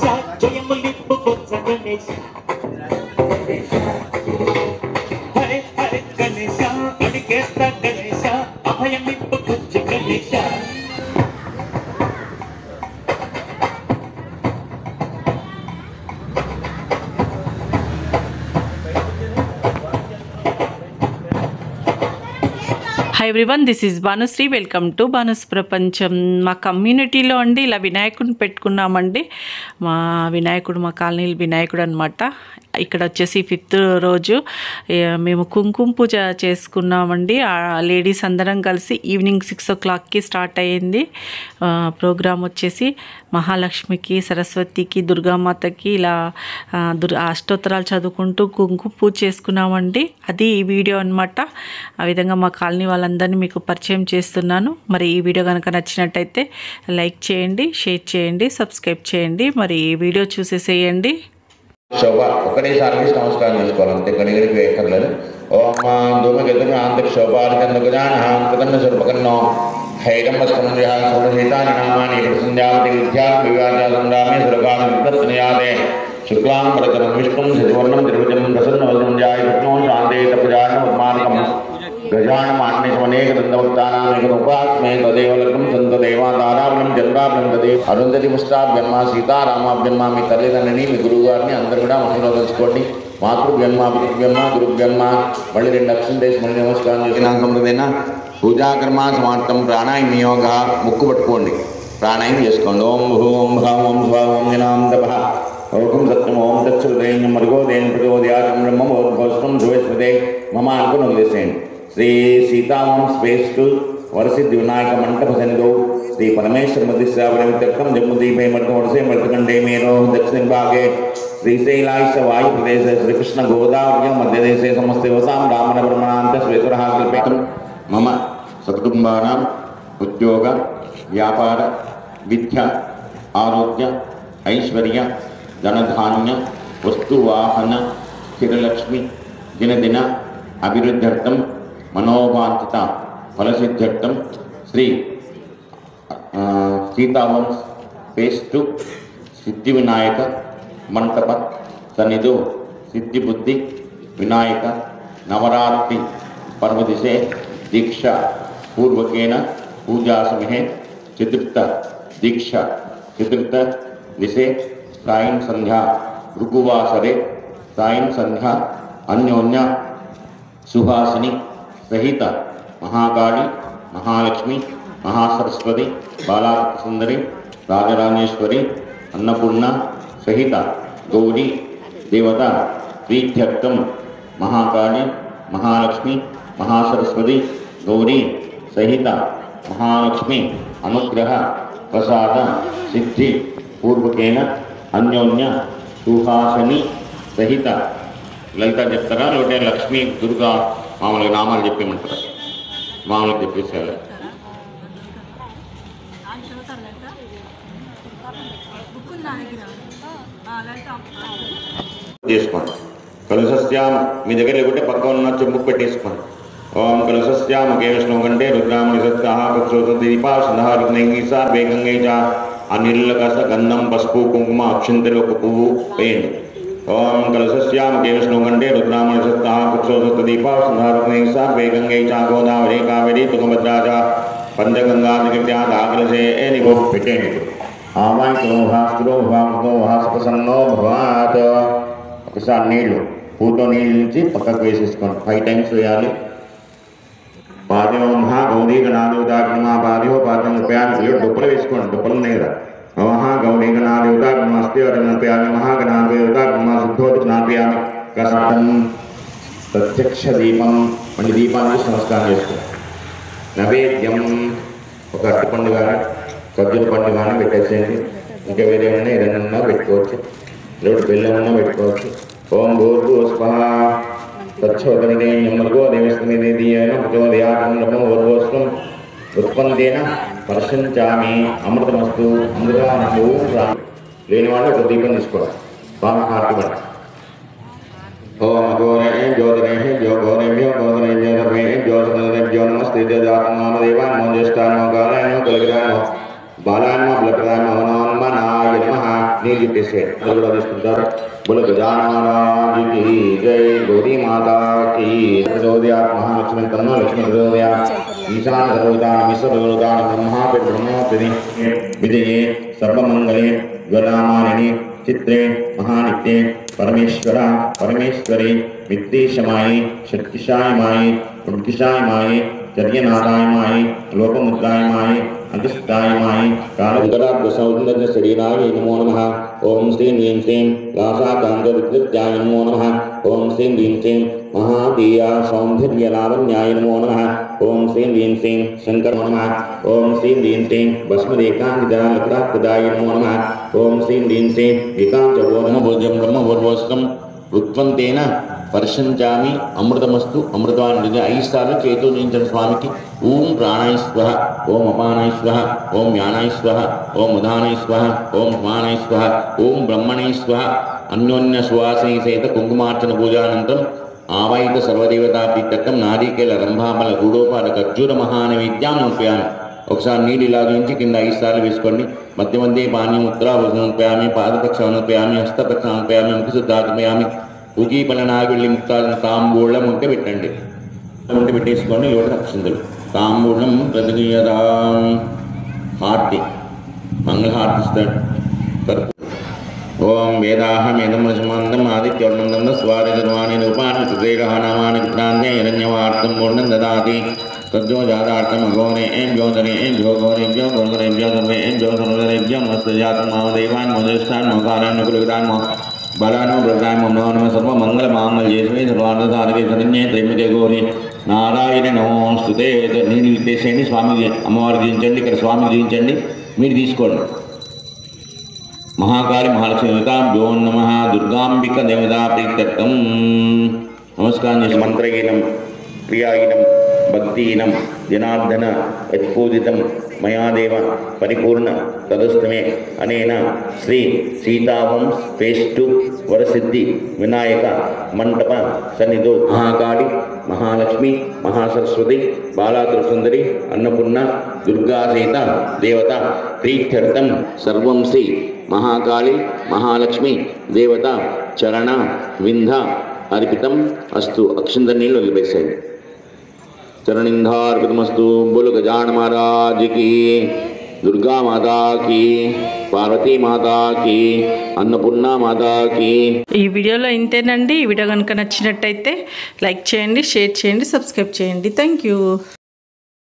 జయములిప్పు బొత్స గణేశ హరే హరే గణేశ అడిగేస్త గణేశ అభయమిప్పు బుజ్జి Ganesha hi everyone this is Bhanushree welcome to Bhanu's ప్రపంచం మా కమ్యూనిటీలో అండి ఇలా వినాయకుడిని పెట్టుకున్నామండి మా వినాయకుడు మా కాలనీలు వినాయకుడు అనమాట ఇక్కడ వచ్చేసి ఫిఫ్త్ రోజు ఏ, మేము కుంకుమ పూజ చేసుకున్నామండి ఆ లేడీస్ అందరం కలిసి ఈవినింగ్ సిక్స్ ఓ క్లాక్కి స్టార్ట్ అయ్యింది ప్రోగ్రామ్ వచ్చేసి మహాలక్ష్మికి సరస్వతికి దుర్గామాతకి ఇలా ఆ, దుర్ అష్టోత్తరాలు చదువుకుంటూ కుంకుమ పూజ చేసుకున్నామండి అది ఈ వీడియో అనమాట ఆ విధంగా మా కాలనీ వాళ్ళందరినీ మీకు పరిచయం చేస్తున్నాను మరి ఈ వీడియో కనుక నచ్చినట్టయితే లైక్ చేయండి షేర్ చేయండి సబ్స్క్రైబ్ చేయండి మరి ఈ వీడియో చూసేసేయండి శోభ ఒకటేసారి వేసి నమస్కారం చేసుకోవాలి అంతే గడిగడికి వేయక్కర్లేదు ఓం మాం ధూమగతం ఆంతరిక శోభార్కన్న గజాన కన్న స్వరూపకన్నో హైరం సీతాని నామాని ప్రసంజావతి విద్యాం వివాజ సంగ్రామే సురకాల విప్రత్నయాదే శుక్లాం వరదనం విష్ణుం శశివర్ణం త్రిభుజం ప్రసన్నవదనం జాయ విష్ణు శాంతే తపజాన ఉద్మానకం గజానమాన్యమనేక దండవక్తానామేకముపాస్మే తదేవలకం సంత దేవాదారాభ్యం జన్మాభ్యం తదే అరుంధతి ముష్టాభ్యన్మ సీతారామాభ్యన్మ మీ తల్లిదండ్రిని మీ గురువు గారిని అందరూ కూడా మనసులో తెలుసుకోండి మాతృభ్యన్మ పితృభ్యన్మ గురుభ్యన్మ మళ్ళీ రెండు అక్షరం చేసి మళ్ళీ నమస్కారం చేసిన సంప్రదైన పూజాకర్మ సమాప్తం ప్రాణాయామ యోగ ముక్కు పట్టుకోండి ప్రాణాయామం చేసుకోండి ఓం భూం భాం ఓం స్వ ఓం జనాం తప ఓం సత్యం ఓం తత్సుదేయం మరుగోదేయం ప్రచోదయాతం బ్రహ్మం ఓం భస్మం ధ్రువస్మదే మమ అనుకుని వదిలేసేయండి శ్రీ సీతామం స్పేస్ టు వరసిద్ధి వినాయక మంటప సందో శ్రీ పరమేశ్వర మధ్యశ్రావణం జమ్ముదీపే మర్త వరసే మర్తకండే మేరో దక్షిణ భాగే శ్రీశైలాశ వాయు ప్రదేశ శ్రీకృష్ణ గోదావరి మధ్యదేశే సమస్త యువతాం రామణ బ్రహ్మణాంత శ్వేశ్వర కల్పేతం మమ సకుటుంబానాం ఉద్యోగ వ్యాపార విద్య ఆరోగ్య ఐశ్వర్య ధనధాన్య వస్తువాహన స్థిరలక్ష్మి దినదిన అభివృద్ధ్యర్థం మనోవాంఛిత ఫలసిద్ధ్యర్థం శ్రీ ఆ, సీతావంశ పేస్టు సిద్ధి వినాయక మంటప సన్నిధు సిద్ధి బుద్ధి వినాయక నవరాత్రి పర్వదిశే దీక్ష పూర్వకేన పూజాసమయే చతుర్థ దీక్ష చతుర్థ దిశే సాయం సంధ్యా ఋగువాసరే సాయం సంధ్యా అన్యోన్య సుహాసిని సహిత మహాకాళి మహాలక్ష్మి మహాసరస్వతి బాలాకృతి సుందరి రాజరాజేశ్వరి అన్నపూర్ణ సహిత గౌరీ దేవత ప్రీత్యర్థం మహాకాళి మహాలక్ష్మి మహాసరస్వతి గౌరీ సహిత మహాలక్ష్మి అనుగ్రహ ప్రసాద సిద్ధి పూర్వకేన అన్యోన్య సుహాసని సహిత లలిత చెప్తారా లేకపోతే లక్ష్మి దుర్గా మామూలుగా నామాలు చెప్పేయమంటారా మామూలుగా చెప్పేసేయాలి చేసుకోండి కలుసస్యాం మీ దగ్గర లేకుంటే పక్క ఉన్న చెంబుకు పెట్టేసుకోండి ఓం కలుసస్యాం ఒకే విష్ణువు కంటే రుద్రామణి సత్యాహ పక్షోత దీపా సంధారుగ్నై సా వేగంగై చ అనిల్లకస గంధం పసుపు కుంకుమ అక్షంతరి ఒక పువ్వు వేయండి ఓం కలసస్యాం ఒకే విష్ణువు కంటే రుద్రామణి సత్యాహ పక్షోత దీపా సంధారుగ్నై సా వేగంగై చ గోదావరి కావేరి తుంగభద్రా చ పంచగంగా దిగత్యాదాకలసే నిగో పెట్టేయండి ఇప్పుడు ఆమాయితో భాస్కరో భామతో భాస్కసన్నో భవాత్ ఒకసారి నీళ్లు పూతో నీళ్ళు నుంచి పక్కకు వేసేసుకోండి ఫైవ్ టైమ్స్ వేయాలి పాద్యో మహా గౌరీ గణాదేవతాగ్నిమా పాద్యో పాద్యం ఉపయామి ఏడు దుప్పలు వేసుకోండి దుప్పలు ఉన్నాయి కదా మహా గౌరీ గణాదేవతాగ్నిమస్తి అరణప్యామి మహాగణాదేవతాగ్నిమా శుద్ధోతి జ్ఞాపయామి కష్టం ప్రత్యక్ష దీపం మళ్ళీ దీపాన్ని చూసి నమస్కారం చేసుకోండి నైవేద్యం ఒక అరటిపండు కానీ ఖర్జూర పండు కానీ పెట్టేసేయండి ఇంకా వేరే ఏమైనా ఏదైనా ఉన్నా పెట్టుకోవచ్చు లేదు బెల్లం ఉన్నా పెట్టుకోవచ్చు ఓం భూర్భు స్వహ తచ్చోదనిమర్గో దేవస్థితియన ప్రచోదయాకం నమో ఊర్వస్వం ఉత్పన్నేన వర్షించామి అమృతమస్తు అమృతమస్తు లేని వాళ్ళు ఒక దీపం తీసుకోవాలి బాగా హారతి పడ ఓం అఘోరే జ్యోతిరే జ్యోగోరేభ్యో గోదరే జ్యోతమే జ్యోతమేభ్యో నమస్తే జాతనామదేవాన్ మోజ్యేష్ఠాన్మో గాలాన్మో కులగ్రాన్మో బాలాన్మో బలప్రదాన్మో నమో నాయ నమః నీళ్ళు పెట్టేసేయండి అది కూడా తీసుకుంటారు బుల గజానారాజుకి జై గౌరీ మాతాకి ప్రచోదయాత్ మహాలక్ష్మి తన్నో లక్ష్మి ప్రచోదయా ఈశాన సర్వదానం ఈశ్వరదానం బ్రహ్మా బ్రహ్మోపది విజయే సర్వమంగళే జ్వలామాలిని చిత్రే మహానిత్యే పరమేశ్వర పరమేశ్వరి విద్వేషమాయి శక్తిశాయమాయి ఉద్గిశాయమాయి చర్యనాథాయమాయి లోకముద్రాయమాయి అధిష్టాయమాయి కాలగరాబ్ద సౌందర్య శరీరాయ నమో నమ ఓం శ్రీం హ్రీం శ్రీం లాసాకాంత విద్యుత్యాయ నమో నమ ఓం శ్రీం హ్రీం శ్రీం మహాదీయ సౌందర్య లావణ్యాయ నమో నమ ఓం శ్రీం హ్రీం శ్రీం శంకర నమ ఓం శ్రీం హ్రీం శ్రీం భస్మరేకాంగిదాయ నమో నమ ఓం శ్రీం హ్రీం శ్రీం వికాంచవో నమ భోజం బ్రహ్మ పూర్వస్కం వృత్వంతేన పర్శంచామి అమృతమస్తు అమృతవాన్ని ఐదు సార్లు చేతు నించిన స్వామికి ఓం ప్రాణాయ స్వహ ఓం అపానాయ స్వహ ఓం జ్ఞానాయ స్వహ ఓం ఉదానాయ స్వహ ఓం స్మానాయ స్వహ ఓం బ్రహ్మణాయ స్వహ అన్యోన్య సువాసన సహిత కుంకుమార్చన పూజానంతరం ఆవాయిత సర్వదేవతాపీతకం నారీకేల రంభామల గూడోపాల ఖర్జూర మహానైవేద్యాం నొప్పాను ఒకసారి నీళ్ళు ఇలా నుంచి కింద ఐదు సార్లు వేసుకోండి మధ్య మధ్య పానీయం ఉత్తరాభుజనోపయామి పాదపక్షానుపయామి హస్తపక్షానుపయామి ముఖశుద్ధాత్మయామి ఉజీపలనాగిళ్ళి ముక్తాలను తాంబూళ్ళం ఉంటే పెట్టండి ఉంటే పెట్టేసుకోండి లోట రక్షించలు తాంబూలం ప్రతినీయదాం హార్తి మంగళ హార్తి ఇస్తాడు కర్పూ ఓం వేదాహమేదం రసమాంతం ఆదిత్యవర్ణందం స్వారి సర్వాణి రూపాన్ని సుగ్రీరహనామాని కృతాంతే హిరణ్యవార్తం పూర్ణం దదాతి తజ్జో జాతార్థం అఘోరే ఏం జ్యోతరే ఏం జ్యోఘోరేభ్యో గోధరేభ్యో సర్వేభ్యో సర్వరేభ్యో మస్తు జాతం మామదేవాన్ మధుష్టాన్ మోకారాన్ కులుగుతాన్ మో బలాను ప్రదాన్ మమో నమ సర్వ మంగళ మాంగళ్యేశ్వరి సర్వార్థసారథి శరణ్యే త్రైమికే గౌరి నారాయణ నమోస్తుతే నేను ఇచ్చేసేయండి స్వామి అమ్మవారికి దించండి ఇక్కడ స్వామికి దించండి మీరు తీసుకోండి మహాకాళి మహాలక్ష్మి దేవతాభ్యో నమ దుర్గాంబిక దేవతా ప్రీత్యర్థం నమస్కారం చేసి మంత్రహీనం క్రియాహీనం భక్తిహీనం జనార్దన యత్పూజితం మయాదేవ పరిపూర్ణ తదస్తమే అనేన శ్రీ సీతావం పేస్టు వరసిద్ధి వినాయక మంటప సన్నిధో మహాకాళి మహాలక్ష్మి మహాసరస్వతి బాలాత్రిసుందరి అన్నపూర్ణ దుర్గాసీత దేవత ప్రీత్యర్థం సర్వం శ్రీ మహాకాళి మహాలక్ష్మి దేవత చరణ వింధ అర్పితం అస్తు అక్షింద నీళ్ళు వదిలిపేసేయండి చరణింధార్పితమస్తు బులు గజాన మహారాజుకి దుర్గా మాతాకి పార్వతీ మాతాకి అన్నపూర్ణ మాతాకి ఈ వీడియోలో ఇంతేనండి ఈ వీడియో కనుక నచ్చినట్టయితే లైక్ చేయండి షేర్ చేయండి సబ్స్క్రైబ్ చేయండి థ్యాంక్ యూ